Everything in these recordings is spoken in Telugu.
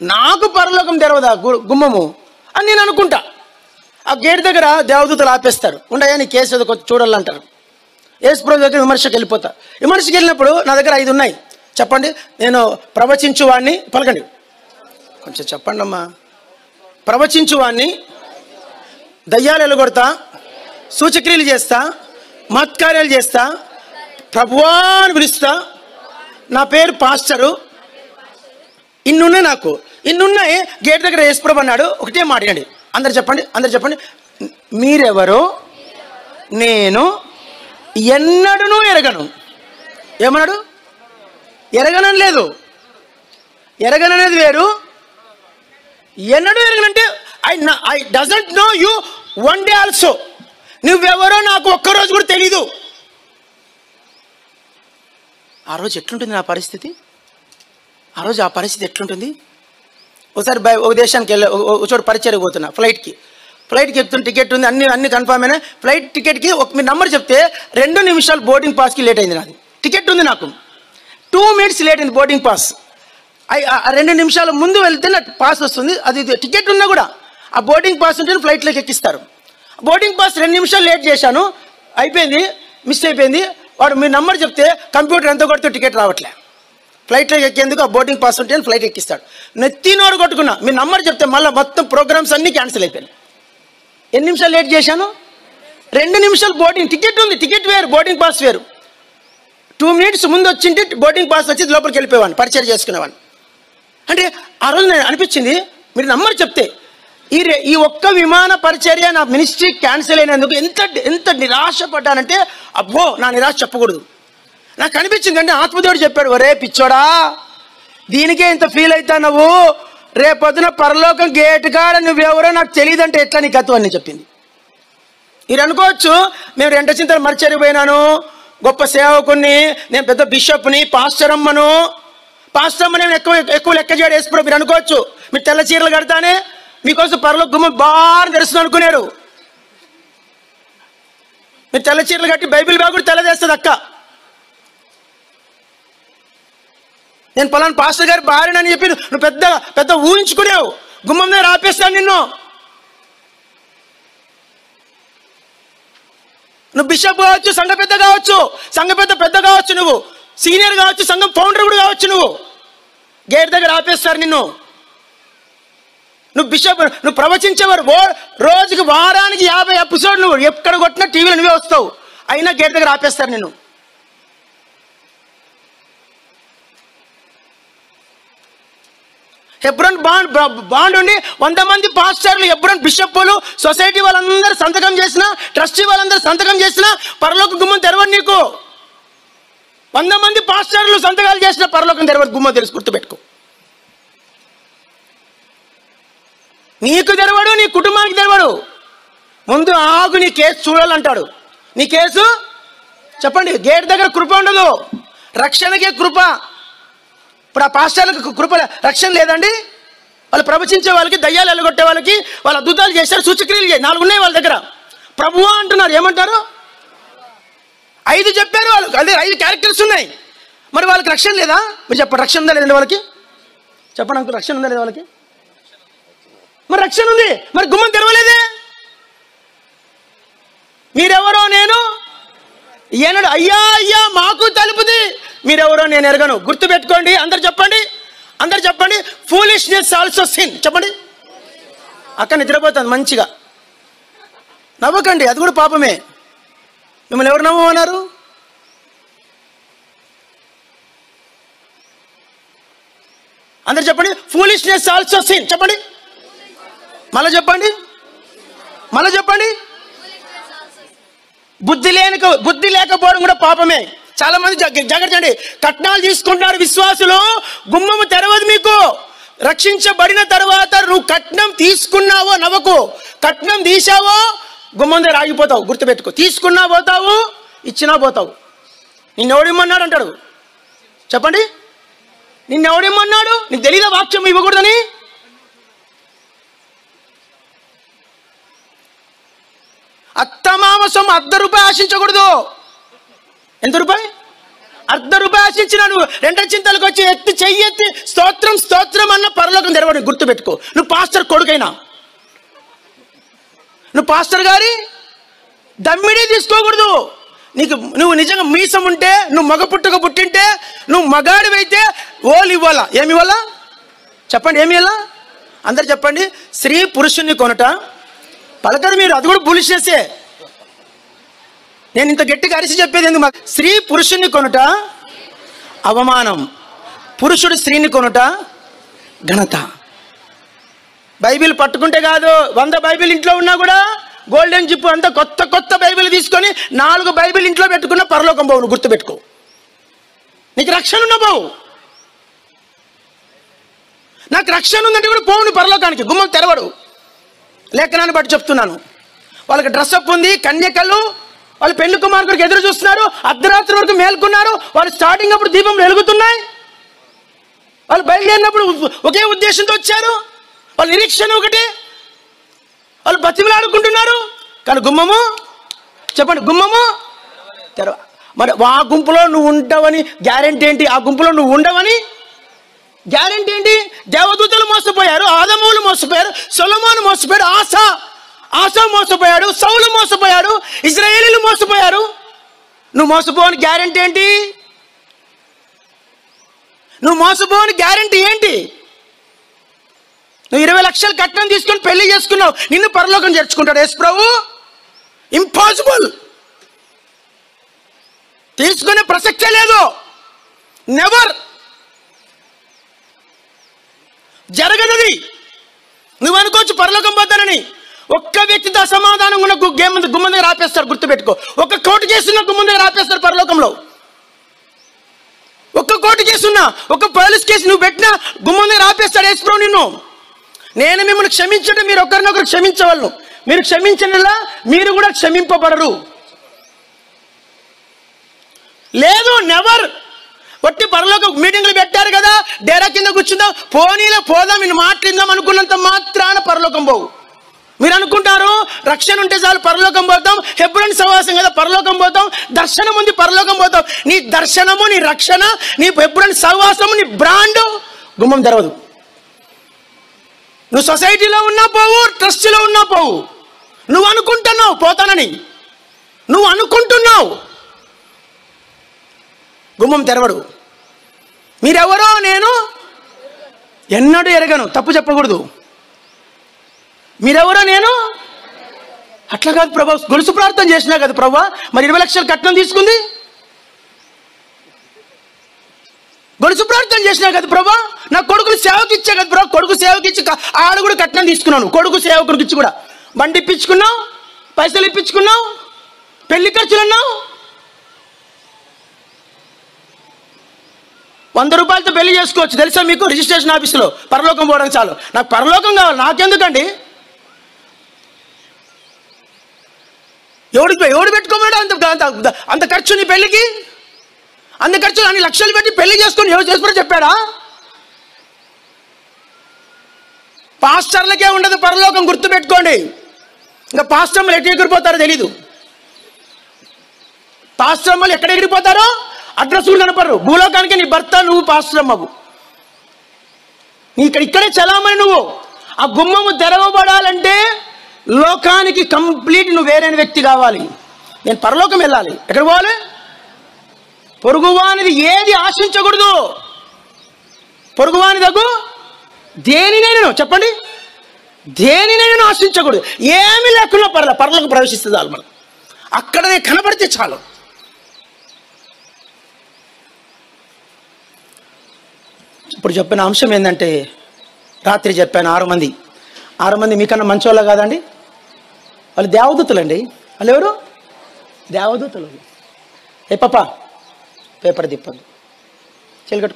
నాకు పరలోకం తెరవదా గు- గుమ్మము అని నేను అనుకుంటా ఆ గేట్ దగ్గర దేవదూతలు ఆపేస్తారు ఉండయా నీ కేసు ఏదో కొంచెం చూడాలంటారు యేసుప్రభు దగ్గర విమర్శకు వెళ్ళిపోతా విమర్శకు వెళ్ళినప్పుడు నా దగ్గర ఐదు ఉన్నాయి చెప్పండి నేను ప్రవచించు వాడిని పలకండి కొంచెం చెప్పండి అమ్మా ప్రవచించు వాడిని దయ్యాలు ఎలగొడతా సూచక్రియలు చేస్తా మత్కార్యాలు చేస్తా ప్రభువా అని పిలుస్తా నా పేరు పాస్టరు ఇన్నున్నాయి నాకు ఇన్నున్నాయి గేట్ దగ్గర యేసుప్రభు అన్నాడు ఒకటే మాట అండి అందరు చెప్పండి అందరు చెప్పండి మీరెవరో నేను ఎన్నడూ ఎరగను ఏమన్నాడు ఎరగనని లేదు ఎరగననేది వేరు ఎన్నడూ ఎరగనంటే I I doesn't know you one day also నువ్వెవరో నాకు ఒక్కరోజు కూడా తెలీదు ఆ రోజు ఎట్లుంటుంది నా పరిస్థితి ఆ రోజు ఆ పరిస్థితి ఎట్లుంటుంది ఒకసారి బయ ఒక దేశానికి వెళ్ళి ఒక- ఒక చోట పరిచయం పోతున్నా ఫ్లైట్కి ఫ్లైట్కి ఎక్కుతున్న టికెట్ ఉంది అన్ని అన్ని కన్ఫర్మ్ అయినా ఫ్లైట్ టికెట్కి ఒక మీ నంబర్ చెప్తే రెండు నిమిషాలు బోర్డింగ్ పాస్కి లేట్ అయింది నాది టికెట్ ఉంది నాకు టూ మినిట్స్ లేట్ అయింది బోర్డింగ్ పాస్ అయ్- ఆ రెండు నిమిషాల ముందు వెళ్తే నాకు పాస్ వస్తుంది అది ఇది టికెట్ ఉన్నా కూడా ఆ బోర్డింగ్ పాస్ ఉంటే ఫ్లైట్లోకి ఎక్కిస్తారు బోర్డింగ్ పాస్ రెండు నిమిషాలు లేట్ చేశాను అయిపోయింది మిస్ అయిపోయింది వాడు మీ నంబర్ చెప్తే కంప్యూటర్ ఎంత కొడితే టికెట్ రావట్లే ఫ్లైట్లో ఎక్కేందుకు ఆ బోర్డింగ్ పాస్ ఉంటే ఫ్లైట్ ఎక్కిస్తాడు నెత్తినోడు కొట్టుకున్నా మీ నంబర్ చెప్తే మళ్ళీ మొత్తం ప్రోగ్రామ్స్ అన్నీ క్యాన్సిల్ అయిపోయాయి ఎన్ని నిమిషాలు లేట్ చేశాను రెండు నిమిషాలు బోర్డింగ్ టికెట్ ఉంది టికెట్ వేరు బోర్డింగ్ పాస్ వేరు టూ మినిట్స్ ముందు వచ్చింటే బోర్డింగ్ పాస్ వచ్చి లోపలికి వెళ్ళిపోయేవాడిని పరిచయం చేసుకునేవాడిని అంటే ఆ రోజు నేను అనిపించింది మీరు నంబర్ చెప్తే ఈ రే ఈ ఒక్క విమాన పరిచర్య నా మినిస్ట్రీ క్యాన్సిల్ అయినందుకు ఎంత ఎంత నిరాశపడ్డానంటే అబ్బో నా నిరాశ చెప్పకూడదు నాకు అనిపించింది అంటే ఆత్మదేవుడు చెప్పాడు ఒరే పిచ్చోడా దీనికే ఇంత ఫీల్ అవుతా నువ్వు రేపొద్దున పరలోకం గేట్ కాడ నువ్వెవరో నాకు తెలియదంటే ఎట్లా నీ గతం అని చెప్పింది మీరు అనుకోవచ్చు మేము రెంట చింతలు మరిచెరిపోయినాను గొప్ప సేవకుని నేను పెద్ద బిషప్ని పాస్టర్ అమ్మను పాస్టర్ అమ్మ నేను ఎక్కువ ఎక్కువ లెక్క చేయడం వేసుకున్నాను మీరు అనుకోవచ్చు మీరు తెల్ల చీరలు కడతానే మీకోసం పరలో గుమ్మ బాగా తెరుస్తుంది అనుకున్నారు మీరు తెల్ల చీరలు కట్టి బైబిల్ బ్యాగ్ కూడా తెల్లదేస్తుంది అక్క నేను పలానా పాస్టర్ గారి భార్యనని చెప్పి నువ్వు పెద్ద పెద్ద ఊహించుకునేవు గుమ్మం మీద ఆపేస్తాను నిన్ను నువ్వు బిషప్ కావచ్చు సంఘ పెద్ద కావచ్చు సంఘ పెద్ద పెద్ద కావచ్చు నువ్వు సీనియర్ కావచ్చు సంఘం ఫౌండర్ కూడా కావచ్చు నువ్వు గేట్ దగ్గర ఆపేస్తారు నిన్ను నువ్వు బిషప్ నువ్వు ప్రవచించేవారు ఓ రోజుకి వారానికి యాభై ఎపిసోడ్ నువ్వు ఎక్కడ కొట్టినా టీవీలో నువ్వే వస్తావు అయినా గేట్ దగ్గర ఆపేస్తారు నిన్ను హెబ్రోన్ బాండ్ బా- బాండ్ ఉండి వంద మంది పాస్టర్లు హెబ్రోన్ బిషప్పులు సొసైటీ వాళ్ళందరూ సంతకం చేసిన ట్రస్టీ వాళ్ళందరూ సంతకం చేసిన పరలోక గుమ్మం తెరవడు నీకు వంద మంది పాస్టర్లు సంతకాలు చేసిన పరలోకం తెరవడు గుమ్మం తెలుసు గుర్తుపెట్టుకో నీకు తెరవడు నీ కుటుంబానికి తెరవడు ముందు ఆగు నీ కేసు చూడాలంటాడు నీ కేసు చెప్పండి గేట్ దగ్గర కృప ఉండదు రక్షణకే కృప ఇప్పుడు ఆ పాస్టర్లకు కృప రక్షణ లేదండి వాళ్ళు ప్రవచించే వాళ్ళకి దయ్యాలు ఎలగొట్టే వాళ్ళకి వాళ్ళు అద్భుతాలు చేశారు సూచక్రియలు చేశారు నాలుగు ఉన్నాయి వాళ్ళ దగ్గర ప్రభువా అంటున్నారు ఏమంటారు ఐదు చెప్పారు వాళ్ళు అదే ఐదు క్యారెక్టర్స్ ఉన్నాయి మరి వాళ్ళకి రక్షణ లేదా మీరు చెప్పండి రక్షణ ఉందా లేదండి వాళ్ళకి చెప్పండి అంకుల్ రక్షణ ఉందా లేదా వాళ్ళకి మరి రక్షణ ఉంది మరి గుమ్మం తెరవలేదే మీరెవరో నేను ఏనాడు అయ్యా అయ్యా మాకు తలుపుది మీరెవరో నేను ఎరగను గుర్తుపెట్టుకోండి అందరు చెప్పండి అందరు చెప్పండి ఫూలిష్నెస్ ఆల్సో సిన్ చెప్పండి అక్క నిద్రపోతుంది మంచిగా నవ్వకండి అది కూడా పాపమే మిమ్మల్ని ఎవరు నవ్వమన్నారు అందరు చెప్పండి ఫూలిష్నెస్ ఆల్సో సిన్ చెప్పండి మళ్ళీ చెప్పండి మళ్ళీ చెప్పండి బుద్ధి లేని బుద్ధి లేకపోవడం కూడా పాపమే చాలా మంది జగ- జాగ్రత్త అండి కట్నాలు తీసుకుంటున్నారు విశ్వాసులు గుమ్మము తెరవదు మీకు రక్షించబడిన తర్వాత నువ్వు కట్నం తీసుకున్నావో నవ్వకు కట్నం తీసావో గుమ్మం దగ్గర ఆగిపోతావు గుర్తుపెట్టుకో తీసుకున్నా పోతావు ఇచ్చినా పోతావు నిన్నెవడిమ్మన్నాడు అంటాడు చెప్పండి నిన్నెవడిమ్మన్నాడు నీకు తెలీదా వాక్యం ఇవ్వకూడదని అత్తమామ సొమ్ము అర్ధ రూపాయి ఆశించకూడదు ఎంత రూపాయి అర్ధ రూపాయి ఆశించిన నువ్వు రెండ చింతలకు వచ్చి ఎత్తి చెయ్యెత్తి స్తోత్రం స్తోత్రం అన్న పరలోకం తెరవడు గుర్తుపెట్టుకో నువ్వు పాస్టర్ కొడుకైనా నువ్వు పాస్టర్ గారి దమ్మిడి తీసుకోకూడదు నీకు నువ్వు నిజంగా మీసం ఉంటే నువ్వు మగ పుట్టుక పుట్టింటే నువ్వు మగాడివైతే ఓలు ఇవ్వాలా ఏమి ఇవ్వాలా చెప్పండి ఏమి ఇవ్వాలా అందరు చెప్పండి స్త్రీ పురుషుణ్ణి కొనట పలకరు మీరు అది కూడా బులిషేసే నేను ఇంత గట్టిగా అరిసి చెప్పేది ఎందుకు మాకు స్త్రీ పురుషుణ్ణి కొనుట అవమానం పురుషుడు స్త్రీని కొనుట ఘనత బైబిల్ పట్టుకుంటే కాదు వంద బైబిల్ ఇంట్లో ఉన్నా కూడా గోల్డెన్ జిప్ అంతా కొత్త కొత్త బైబిల్ తీసుకొని నాలుగు బైబిల్ ఇంట్లో పెట్టుకున్న పరలోకం పోవు నువ్వు గుర్తుపెట్టుకో నీకు రక్షణ ఉన్న పోవు నాకు రక్షణ ఉందంటే కూడా పోవు నువ్వు పరలోకానికి గుమ్మం తెరవడు లేఖనాన్ని బట్టి చెప్తున్నాను వాళ్ళకి డ్రెస్అప్ ఉంది కన్యకలు వాళ్ళు పెళ్లి కుమార్తెలకు ఎదురు చూస్తున్నారు అర్ధరాత్రి వరకు మేల్కొన్నారు వాళ్ళు స్టార్టింగ్ అప్పుడు దీపం వెలుగుతున్నాయి వాళ్ళు బయలుదేరినప్పుడు ఒకే ఉద్దేశంతో వచ్చారు వాళ్ళ నిరీక్షణ ఒకటి వాళ్ళు బతిమలాడుకుంటున్నారు కానీ గుమ్మము చెప్పండి గుమ్మము తెరవ మరి ఆ గుంపులో నువ్వు ఉంటావని గ్యారెంటీ ఏంటి ఆ గుంపులో నువ్వు ఉండవని గ్యారెంటీ ఏంటి దేవదూతలు మోసపోయారు ఆదములు మోసపోయారు సొలమాను మోసపోయాడు ఆశ ఆశ మోసపోయాడు సౌలు మోసపోయాడు ఇజ్రాయేలీలు మోసపోయారు నువ్వు మోసపోవని గ్యారెంటీ ఏంటి నువ్వు మోసపోవని గ్యారెంటీ ఏంటి నువ్వు ఇరవై లక్షలు కట్నం తీసుకొని పెళ్లి చేసుకున్నావు నిన్ను పరలోకం చేర్చుకుంటాడు ఎస్ ప్రభు ఇంపాసిబుల్ తీసుకునే ప్రసక్తే లేదు నెవర్ జరగదది నువ్వు అనుకోవచ్చు పరలోకం పోతానని ఒక్క వ్యక్తితో అసమాధానం ఉన్న గు- గేమ్ ముందు గుమ్మం దగ్గర ఆపేస్తారు గుర్తుపెట్టుకో ఒక్క కోటి కేసున్న గుమ్మం దగ్గర ఆపేస్తారు పరలోకంలో ఒక్క కోటి కేసు ఉన్నా ఒక్క పోలీస్ కేసు నువ్వు పెట్టినా గుమ్మం దగ్గర ఆపేస్తాడు వేసుకో నిన్ను నేను మిమ్మల్ని క్షమించడం మీరు ఒకరినొకరు క్షమించవలను మీరు క్షమించడంలా మీరు కూడా క్షమింపబడరు లేదు నెవర్ ఒట్టి పరలోక మీటింగ్లు పెట్టారు కదా డేరా కింద కూర్చుందాం పోనీలో పోదాం ఇన్ని మాట్లాడిందాం అనుకున్నంత మాత్రాన పరలోకం పోవు మీరు అనుకుంటారు రక్షణ ఉంటే చాలు పరలోకం పోతాం హెబ్రోన్ సవాసం కదా పరలోకం పోతాం దర్శనం ఉంది పరలోకం పోతాం నీ దర్శనము నీ రక్షణ నీ హెబ్రోన్ సహవాసము నీ బ్రాండ్ గుమ్మం తెరవదు నువ్వు సొసైటీలో ఉన్నా పోవు ట్రస్ట్లో ఉన్నా పోవు నువ్వు అనుకుంటున్నావు పోతానని నువ్వు అనుకుంటున్నావు గుమ్మం తెరవడు మీరెవరో నేను ఎన్నడూ ఎరగను తప్పు చెప్పకూడదు మీరెవరో నేను అట్లా కాదు ప్రభా గొలుసు ప్రార్థన చేసినా కదా ప్రభా మరి ఇరవై లక్షలు కట్నం తీసుకుంది గొలుసు ప్రార్థన చేసినా కదా ప్రభా నా కొడుకుని సేవకి ఇచ్చా కదా ప్రభా కొడుకు సేవకి ఇచ్చి క- ఆడ కూడా కట్నం తీసుకున్నాను కొడుకు సేవకుడికి ఇచ్చి కూడా బండి ఇప్పించుకున్నావు పైసలు ఇప్పించుకున్నావు పెళ్లి ఖర్చులు అన్నావు వంద రూపాయలతో పెళ్లి చేసుకోవచ్చు తెలుసా మీకు రిజిస్ట్రేషన్ ఆఫీసులో పరలోకం పోవడానికి చాలు నాకు పరలోకం కావాలి నాకెందుకండి ఎవడికి ఎవడు పెట్టుకోమాడు అంత అంత అంత ఖర్చు నీ పెళ్ళికి అంత ఖర్చు అన్ని లక్షలు పెట్టి పెళ్లి చేసుకొని ఎవరు చేసుకోరో చెప్పాడా పాస్టర్లకే ఉండదు పరలోకం గుర్తు పెట్టుకోండి ఇంకా పాస్టర్లు ఎటు ఎగిరిపోతారో తెలీదు పాస్టర్మలు ఎక్కడ ఎగిరిపోతారో అడ్రస్ కూడా కనపడరు భూలోకానికి నీ భర్త నువ్వు పాస్టరమ్మవు నీ ఇక్కడ ఇక్కడే చలామణి నువ్వు ఆ గుమ్మము తెరవబడాలంటే లోకానికి కంప్లీట్ నువ్వు వేరైన వ్యక్తి కావాలి నేను పరలోకం వెళ్ళాలి ఎక్కడ పోవాలి పొరుగువానిది ఏది ఆశించకూడదు పొరుగువాని దగ్గు దేనినే నేను చెప్పండి దేనినే నేను ఆశించకూడదు ఏమీ లేకుండా పర్లే పరలోకి ప్రవేశిస్తుంది చాలు మనం అక్కడనే కనబడితే చాలు ఇప్పుడు చెప్పిన అంశం ఏంటంటే రాత్రి చెప్పాను ఆరు మంది ఆరు మంది మీకన్నా మంచోళ్ళ కాదండి వాళ్ళు దేవదూతులండి వాళ్ళు ఎవరు దేవదూతలు ఏ పాప పేపర్ తిప్పద్దు చెలికట్టుకో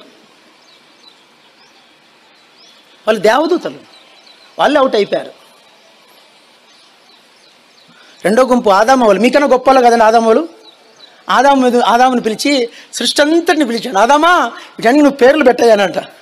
వాళ్ళు దేవదూతలు వాళ్ళు అవుట్ అయిపోయారు రెండో గుంపు ఆదామవులు మీకన్నా గొప్పలు కదండి ఆదామవులు ఆదాము ఆదాముని పిలిచి సృష్టి అంతటిని పిలిచాడు ఆదామా వీటన్ని నువ్వు పేర్లు పెట్టాయనంట